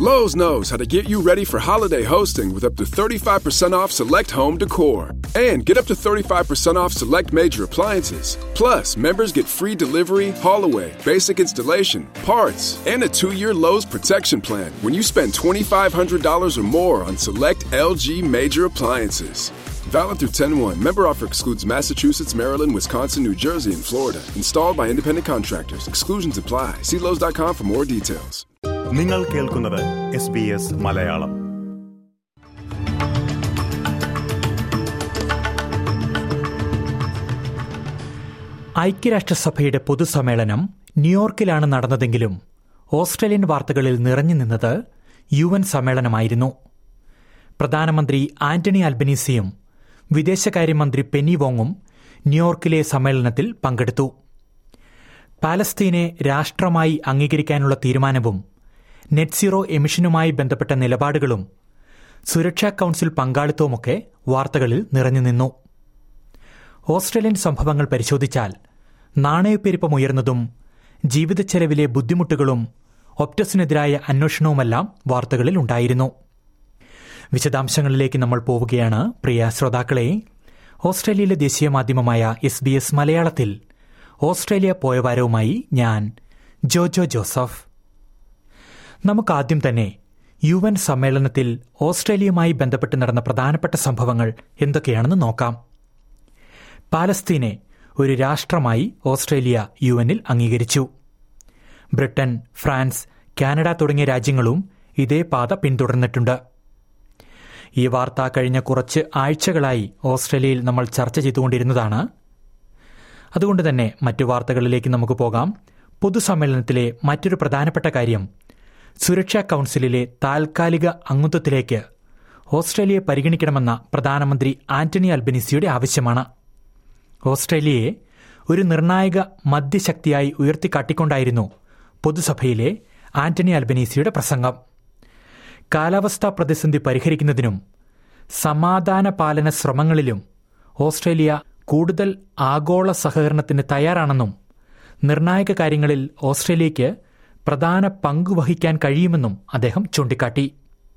Lowe's knows how to get you ready for holiday hosting with up to 35% off select home decor. And get up to 35% off select major appliances. Plus, members get free delivery, haul away, basic installation, parts, and a two year Lowe's protection plan when you spend $2,500 or more on select LG major appliances. Valid through 10 1. Member offer excludes Massachusetts, Maryland, Wisconsin, New Jersey, and Florida. Installed by independent contractors. Exclusions apply. See Lowe's.com for more details. നിങ്ങൾ കേൾക്കുന്നത് S B S Malayalam ഐക്യരാഷ്ട്രസഭയുടെ പൊതുസമ്മേളനം ന്യൂയോർക്കിലാണ് നടന്നതെങ്കിലും Australian വാർത്തകളിൽ നിറഞ്ഞു നിന്നത് U N സമ്മേളനമായിരുന്നു പ്രധാനമന്ത്രി Anthony അൽബനീസിയും വിദേശകാര്യമന്ത്രി Penny വോങ്ങും ന്യൂയോർക്കിലെ സമ്മേളനത്തിൽ പങ്കെടുത്തു പാലസ്തീനെ രാഷ്ട്രമായി അംഗീകരിക്കാനുള്ള തീരുമാനവും നെറ്റ് സീറോ എമിഷനുമായി ബന്ധപ്പെട്ട നിലപാടുകളും സുരക്ഷാ കൌൺസിൽ പങ്കാളിത്തവുമൊക്കെ വാർത്തകളിൽ നിറഞ്ഞുനിന്നു ഓസ്ട്രേലിയൻ സംഭവങ്ങൾ പരിശോധിച്ചാൽ നാണയപ്പെരുപ്പമുയർന്നതും ജീവിതച്ചെലവിലെ ബുദ്ധിമുട്ടുകളും ഒപ്റ്റസിനെതിരായ അന്വേഷണവുമെല്ലാം വാർത്തകളിൽ ഉണ്ടായിരുന്നു വിശദാംശങ്ങളിലേക്ക് നമ്മൾ പോവുകയാണ് പ്രിയ ശ്രോതാക്കളെ ഓസ്ട്രേലിയയിലെ ദേശീയ മാധ്യമമായ എസ് ബി എസ് മലയാളത്തിൽ ഓസ്ട്രേലിയ പോയവാരവുമായി ഞാൻ ജോജോ ജോസഫ് നമുക്കാദ്യം തന്നെ യു എൻ സമ്മേളനത്തിൽ ഓസ്ട്രേലിയയുമായി ബന്ധപ്പെട്ട് നടന്ന പ്രധാനപ്പെട്ട സംഭവങ്ങൾ എന്തൊക്കെയാണെന്ന് നോക്കാം പാലസ്തീനെ ഒരു രാഷ്ട്രമായി ഓസ്ട്രേലിയ യു എന്നിൽ അംഗീകരിച്ചു ബ്രിട്ടൻ ഫ്രാൻസ് കാനഡ തുടങ്ങിയ രാജ്യങ്ങളും ഇതേ പാത പിന്തുടർന്നിട്ടുണ്ട് ഈ വാർത്ത കഴിഞ്ഞ കുറച്ച് ആഴ്ചകളായി ഓസ്ട്രേലിയയിൽ നമ്മൾ ചർച്ച ചെയ്തുകൊണ്ടിരുന്നതാണ് അതുകൊണ്ട് തന്നെ മറ്റു വാർത്തകളിലേക്ക് നമുക്ക് പോകാം പൊതുസമ്മേളനത്തിലെ മറ്റൊരു പ്രധാനപ്പെട്ട കാര്യം സുരക്ഷാ കൌൺസിലിലെ താൽക്കാലിക അംഗത്വത്തിലേക്ക് ഓസ്ട്രേലിയയെ പരിഗണിക്കണമെന്ന പ്രധാനമന്ത്രി ആന്റണി അൽബനിസിയുടെ ആവശ്യമാണ് ഓസ്ട്രേലിയയെ ഒരു നിർണായക മധ്യശക്തിയായി ഉയർത്തിക്കാട്ടിക്കൊണ്ടായിരുന്നു പൊതുസഭയിലെ ആന്റണി അൽബനീസിയുടെ പ്രസംഗം കാലാവസ്ഥാ പ്രതിസന്ധി പരിഹരിക്കുന്നതിനും സമാധാന പാലന ശ്രമങ്ങളിലും ഓസ്ട്രേലിയ കൂടുതൽ ആഗോള സഹകരണത്തിന് തയ്യാറാണെന്നും നിർണായക കാര്യങ്ങളിൽ ഓസ്ട്രേലിയയ്ക്ക് പ്രധാന പങ്ക് വഹിക്കാൻ കഴിയുമെന്നും അദ്ദേഹം ചൂണ്ടിക്കാട്ടി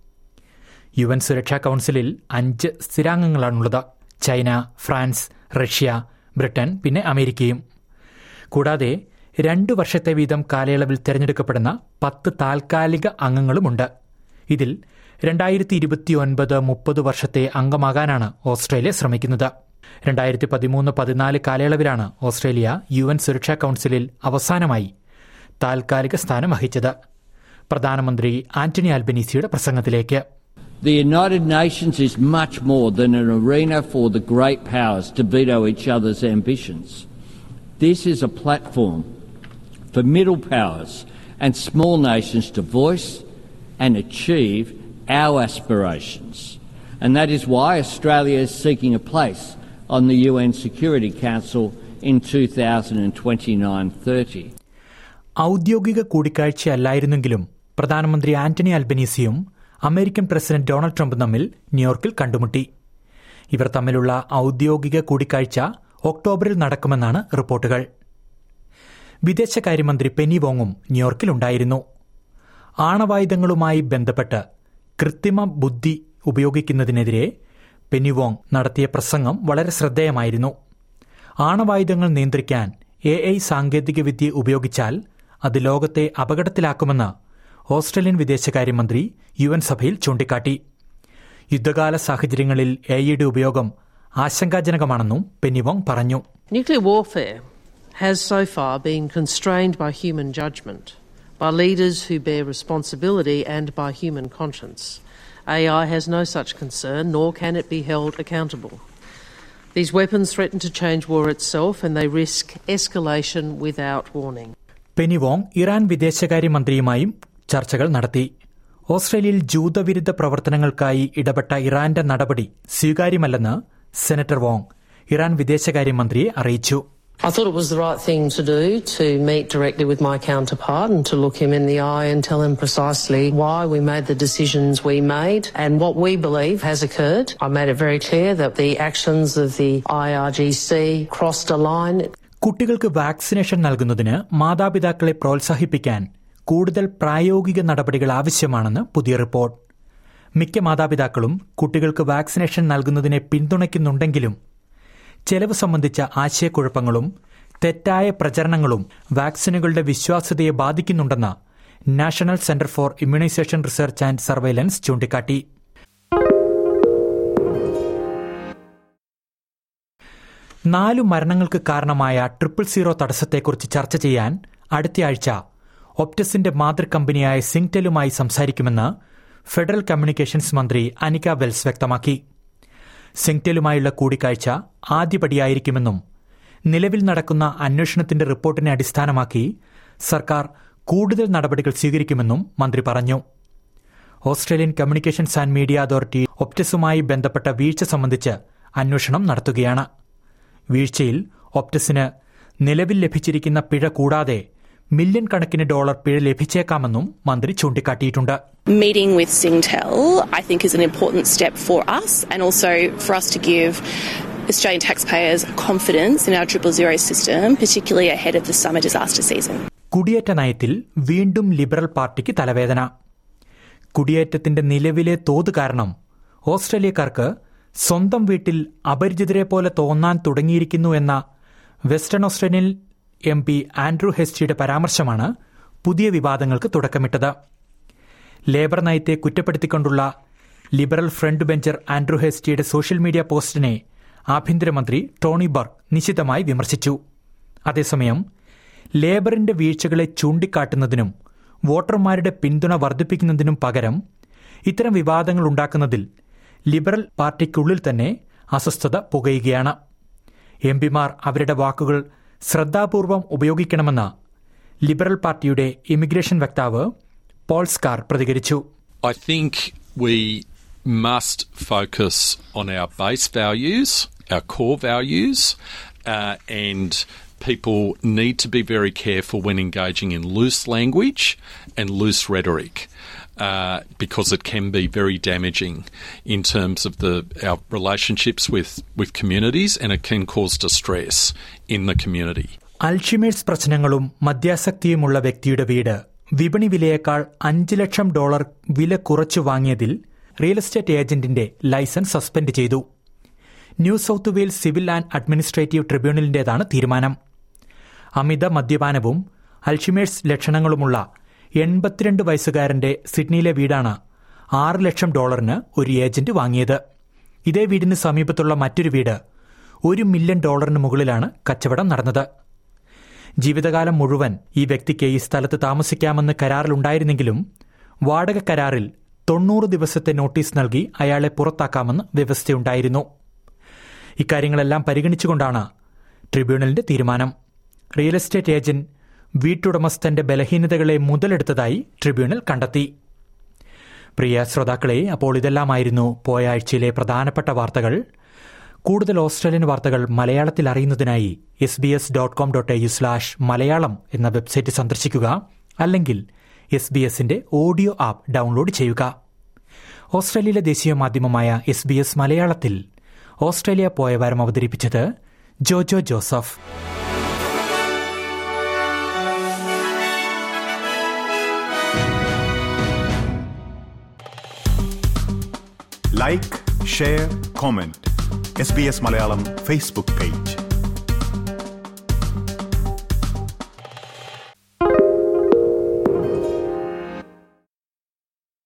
യു എൻ സുരക്ഷാ കൌൺസിലിൽ അഞ്ച് സ്ഥിരാംഗങ്ങളാണുള്ളത് ചൈന ഫ്രാൻസ് റഷ്യ ബ്രിട്ടൻ പിന്നെ അമേരിക്കയും കൂടാതെ രണ്ടു വർഷത്തെ വീതം കാലയളവിൽ തെരഞ്ഞെടുക്കപ്പെടുന്ന പത്ത് താൽക്കാലിക അംഗങ്ങളുമുണ്ട് ഇതിൽ രണ്ടായിരത്തി ഇരുപത്തിയൊൻപത് മുപ്പത് വർഷത്തെ അംഗമാകാനാണ് ഓസ്ട്രേലിയ ശ്രമിക്കുന്നത് രണ്ടായിരത്തി പതിമൂന്ന് പതിനാല് കാലയളവിലാണ് ഓസ്ട്രേലിയ യു എൻ സുരക്ഷാ കൌൺസിലിൽ അവസാനമായി താൽക്കാലിക സ്ഥാനം വഹിച്ചത് പ്രധാനമന്ത്രി Antony ആൽബനീസിയുടെ പ്രസംഗത്തിലേക്ക് The United Nations is much more than an arena for the great powers to veto each other's ambitions. This is a platform for middle powers and small nations to voice and achieve our aspirations. And that is why Australia is seeking a place on the UN Security Council in 2029-30. ഔദ്യോഗിക കൂടിക്കാഴ്ചയല്ലായിരുന്നെങ്കിലും പ്രധാനമന്ത്രി Anthony അൽബനീസിയും American president Donald ട്രംപും തമ്മിൽ ന്യൂയോർക്കിൽ കണ്ടുമുട്ടി ഇവർ തമ്മിലുള്ള ഔദ്യോഗിക കൂടിക്കാഴ്ച ഒക്ടോബറിൽ നടക്കുമെന്നാണ് റിപ്പോർട്ടുകൾ വിദേശകാര്യമന്ത്രി പെനി വോങ്ങും ന്യൂയോർക്കിലുണ്ടായിരുന്നു ആണവായുധങ്ങളുമായി ബന്ധപ്പെട്ട് കൃത്രിമ ബുദ്ധി ഉപയോഗിക്കുന്നതിനെതിരെ പെനിവോങ് നടത്തിയ പ്രസംഗം വളരെ ശ്രദ്ധേയമായിരുന്നു ആണവായുധങ്ങൾ നിയന്ത്രിക്കാൻ എ ഐ സാങ്കേതികവിദ്യ ഉപയോഗിച്ചാൽ അത് ലോകത്തെ അപകടത്തിലാക്കുമെന്ന് ഓസ്ട്രേലിയൻ വിദേശകാര്യമന്ത്രി യു എൻ സഭയിൽ ചൂണ്ടിക്കാട്ടി യുദ്ധകാല സാഹചര്യങ്ങളിൽ എ ഐയുടെ ഉപയോഗം ആശങ്കാജനകമാണെന്നും പെന്നിവോങ് പറഞ്ഞു Nuclear warfare has so far been constrained by human judgment, by leaders who bear responsibility, and by human conscience. AI has no such concern, nor can it be held accountable. These weapons threaten to change war itself, and they risk escalation without warning. Penny Wong Iran വിദേശകാര്യമന്ത്രിയുമായും ചർച്ചകൾ നടത്തി ഓസ്ട്രേലിയയിൽ ജൂതവിരുദ്ധ പ്രവർത്തനങ്ങൾക്കായി ഇടപെട്ട ഇറാന്റെ നടപടി സ്വീകാര്യമല്ലെന്ന് സെനറ്റർ വോങ് ഇറാൻ വിദേശകാര്യമന്ത്രിയെ അറിയിച്ചു I thought it was the right thing to do to meet directly with my counterpart and to look him in the eye and tell him precisely why we made the decisions we made and what we believe has occurred. I made it very clear that the actions of the IRGC crossed a line. കുട്ടികൾക്ക് vaccination നൽകുന്നതിന് മാതാപിതാക്കളെ പ്രോത്സാഹിപ്പിക്കാൻ കൂടുതൽ പ്രായോഗിക നടപടികൾ ആവശ്യമാണെന്ന് പുതിയ report മിക്ക മാതാപിതാക്കളും കുട്ടികൾക്ക് വാക്സിനേഷൻ നൽകുന്നതിനെ പിന്തുണയ്ക്കുന്നുണ്ടെങ്കിലും ചെലവ് സംബന്ധിച്ച ആശയക്കുഴപ്പങ്ങളും തെറ്റായ പ്രചരണങ്ങളും വാക്സിനുകളുടെ വിശ്വാസ്യതയെ ബാധിക്കുന്നുണ്ടെന്ന് National Centre for Immunisation Research and Surveillance ചൂണ്ടിക്കാട്ടി നാലു മരണങ്ങൾക്ക് കാരണമായ ട്രിപ്പിൾ സീറോ തടസ്സത്തെക്കുറിച്ച് ചർച്ച ചെയ്യാൻ അടുത്തയാഴ്ച ഒപ്റ്റസിന്റെ മാതൃകമ്പനിയായ സിങ്ടെലുമായി സംസാരിക്കുമെന്ന് ഫെഡറൽ കമ്മ്യൂണിക്കേഷൻസ് മന്ത്രി അനിക വെൽസ് വ്യക്തമാക്കി സിങ്ടെലുമായുള്ള കൂടിക്കാഴ്ച ആദ്യപടിയായിരിക്കുമെന്നും നിലവിൽ നടക്കുന്ന അന്വേഷണത്തിന്റെ റിപ്പോർട്ടിനെ അടിസ്ഥാനമാക്കി സർക്കാർ കൂടുതൽ നടപടികൾ സ്വീകരിക്കുമെന്നും മന്ത്രി പറഞ്ഞു Australian Communications and Media Authority ഒപ്റ്റസുമായി ബന്ധപ്പെട്ട വീഴ്ച സംബന്ധിച്ച് അന്വേഷണം നടത്തുകയാണ് വീഴ്ചയിൽ ഒപ്റ്റസിന് നിലവിൽ ലഭിച്ചിരിക്കുന്ന പിഴ കൂടാതെ മില്യൺ കണക്കിന് ഡോളർ പിഴ ലഭിച്ചേക്കാമെന്നും മന്ത്രി ചൂണ്ടിക്കാട്ടിയിട്ടുണ്ട് Meeting with Singtel, I think, is an important step for us and also for us to give Australian taxpayers confidence in our triple zero system, particularly ahead of the summer disaster season. കുടിയേറ്റ നയത്തിൽ വീണ്ടും liberal പാർട്ടിക്ക് തലവേദന കുടിയേറ്റത്തിന്റെ നിലവിലെ തോത് കാരണം ഓസ്ട്രേലിയക്കാർക്ക് സ്വന്തം വീട്ടിൽ അപരിചിതരെ പോലെ തോന്നാൻ തുടങ്ങിയിരിക്കുന്നു എന്ന Western Australian M P Andrew ഹെസ്റ്റിയുടെ പരാമർശമാണ് പുതിയ വിവാദങ്ങൾക്ക് തുടക്കമിട്ടത് ലേബർ നയത്തെ കുറ്റപ്പെടുത്തിക്കൊണ്ടുള്ള ലിബറൽ ഫ്രണ്ട് ബെഞ്ചർ ആൻഡ്രൂ ഹെസ്റ്റിയുടെ സോഷ്യൽ മീഡിയ പോസ്റ്റിനെ ആഭ്യന്തരമന്ത്രി ടോണി ബർക്ക് നിശിതമായി വിമർശിച്ചു അതേസമയം ലേബറിന്റെ വീഴ്ചകളെ ചൂണ്ടിക്കാട്ടുന്നതിനും വോട്ടർമാരുടെ പിന്തുണ വർദ്ധിപ്പിക്കുന്നതിനും പകരം ഇത്തരം വിവാദങ്ങൾ ഉണ്ടാക്കുന്നതിൽ ലിബറൽ പാർട്ടിക്കുള്ളിൽ തന്നെ അസ്വസ്ഥത പുകയുകയാണ് എം പിമാർ അവരുടെ വാക്കുകൾ ശ്രദ്ധാപൂർവം ഉപയോഗിക്കണമെന്ന് ലിബറൽ പാർട്ടിയുടെ ഇമിഗ്രേഷൻ വക്താവ് പോൾ സ്കാർ പ്രതികരിച്ചു I think we must focus on our base values, our core values, uh, and people need to be very careful when engaging in loose language and loose rhetoric. Uh, because it can be very damaging in terms of the our relationships with, with communities and it can cause distress in the community. Alzheimer's പ്രശ്നങ്ങളും മദ്യാസക്തിയുമുള്ള വ്യക്തിയുടെ വീട് വിപണി വിലയേക്കാൾ അഞ്ച് ലക്ഷം dollar വില കുറച്ചു വാങ്ങിയതിൽ റിയൽ എസ്റ്റേറ്റ് ഏജന്റിന്റെ ലൈസൻസ് സസ്പെൻഡ് ചെയ്തു New South Wales civil and administrative ട്രിബ്യൂണലിന്റേതാണ് തീരുമാനം അമിത മദ്യപാനവും അൽഷിമേഴ്സ് ലക്ഷണങ്ങളുമുള്ള എൺപത്തിരണ്ട് വയസ്സുകാരന്റെ സിഡ്നിയിലെ വീടാണ് ആറ് ലക്ഷം ഡോളറിന് ഒരു ഏജന്റ് വാങ്ങിയത് ഇതേ വീടിന് സമീപത്തുള്ള മറ്റൊരു വീട് ഒരു മില്യൺ ഡോളറിന് മുകളിലാണ് കച്ചവടം നടന്നത് ജീവിതകാലം മുഴുവൻ ഈ വ്യക്തിക്ക് ഈ സ്ഥലത്ത് താമസിക്കാമെന്ന് കരാറിലുണ്ടായിരുന്നെങ്കിലും വാടക കരാറിൽ തൊണ്ണൂറ് ദിവസത്തെ നോട്ടീസ് നൽകി അയാളെ പുറത്താക്കാമെന്ന് വ്യവസ്ഥയുണ്ടായിരുന്നു ഇക്കാര്യങ്ങളെല്ലാം പരിഗണിച്ചുകൊണ്ടാണ് ട്രിബ്യൂണലിന്റെ തീരുമാനം റിയൽ എസ്റ്റേറ്റ് ഏജന്റ് വീട്ടുടമസ്ഥന്റെ ബലഹീനതകളെ മുതലെടുത്തതായി ട്രിബ്യൂണൽ കണ്ടെത്തി പ്രിയ ശ്രോതാക്കളെ അപ്പോൾ ഇതെല്ലാമായിരുന്നു പോയ ആഴ്ചയിലെ പ്രധാനപ്പെട്ട വാർത്തകൾ കൂടുതൽ ഓസ്ട്രേലിയൻ വാർത്തകൾ മലയാളത്തിൽ അറിയുന്നതിനായി S B S dot com dot A slash Malayalam എന്ന വെബ്സൈറ്റ് സന്ദർശിക്കുക അല്ലെങ്കിൽ എസ് ബി എസിന്റെ ഓഡിയോ ആപ്പ് ഡൗൺലോഡ് ചെയ്യുക ഓസ്ട്രേലിയയിലെ ദേശീയ മാധ്യമമായ എസ് ബി എസ് മലയാളത്തിൽ ഓസ്ട്രേലിയ പോയ വാരം അവതരിപ്പിച്ചത് Jojo Joseph like share comment S B S Malayalam Facebook page